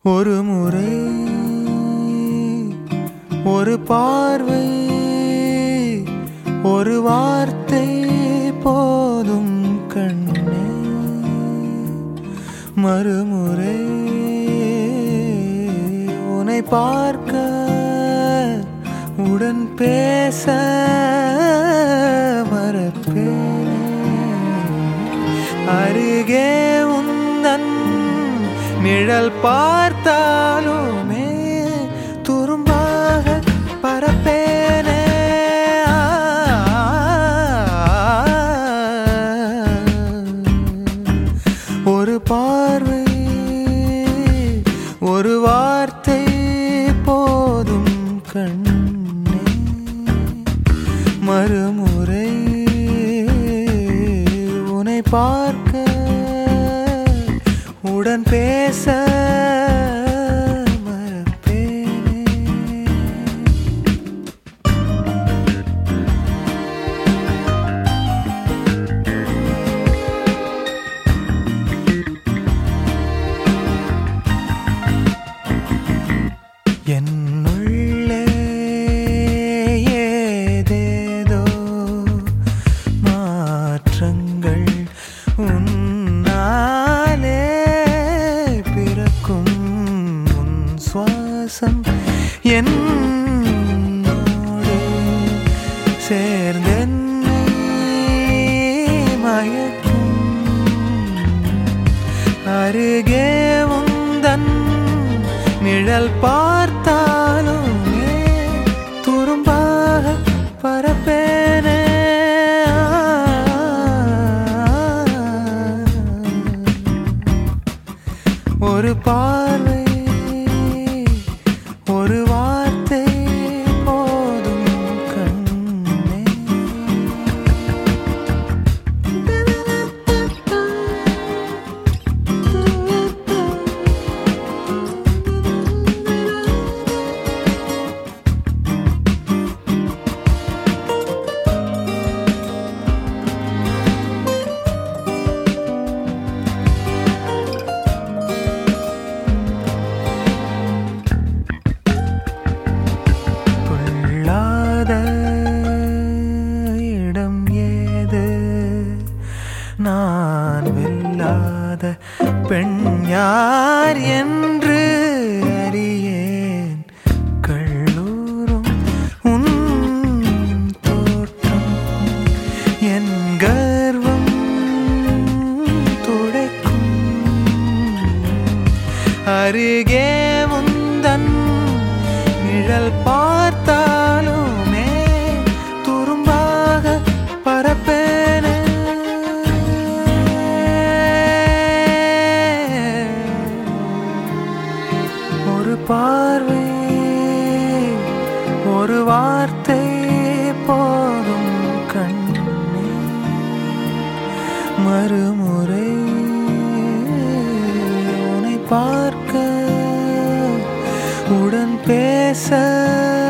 ஒரு முறை ஒரு பார்வை ஒரு வார்த்தை போதும் கண்ணே மறுமுறை உன்னை பார்க்க உடன் பேச மறப்பேனே அருகே உந்தன் நிழல் பார்த்தாலுமே துரும்பாக பரப்பேனே ஒரு பார்வை ஒரு வார்த்தை போதும் கண்ணே மறுமுறை உன்னை பார்க்க உடன் பேச மறப்பேனே என்னுள்ளே ஏதேதோ மாற்றங்கள் உன்னாலே பிறக்கும் உன் சுவாசம் என்னோடு சேர்ந்தென்னை மயக்கும் அருகே உந்தன் நிழல் பார்த்தாலுமே துரும்பாக பரப்பேனே ஒரு பார்வை ஒரு வார்த்தை போதும் கண்ணே கொள்ளாத இடம் ஏது நான் வெல்லாத பெண் யார் என்று அறியேன் கள்ளூரும் உன் தோற்றம் என் கர்வம் துடைக்கும் அருகே முந்தன் நிழல் பார்த்தாலுமே துரும்பாக பரப்பேனே ஒரு பார்வை ஒரு வார்த்தை போதும் கண்ணே மறுமுறை உன்னை பார்க்க உடன் பேச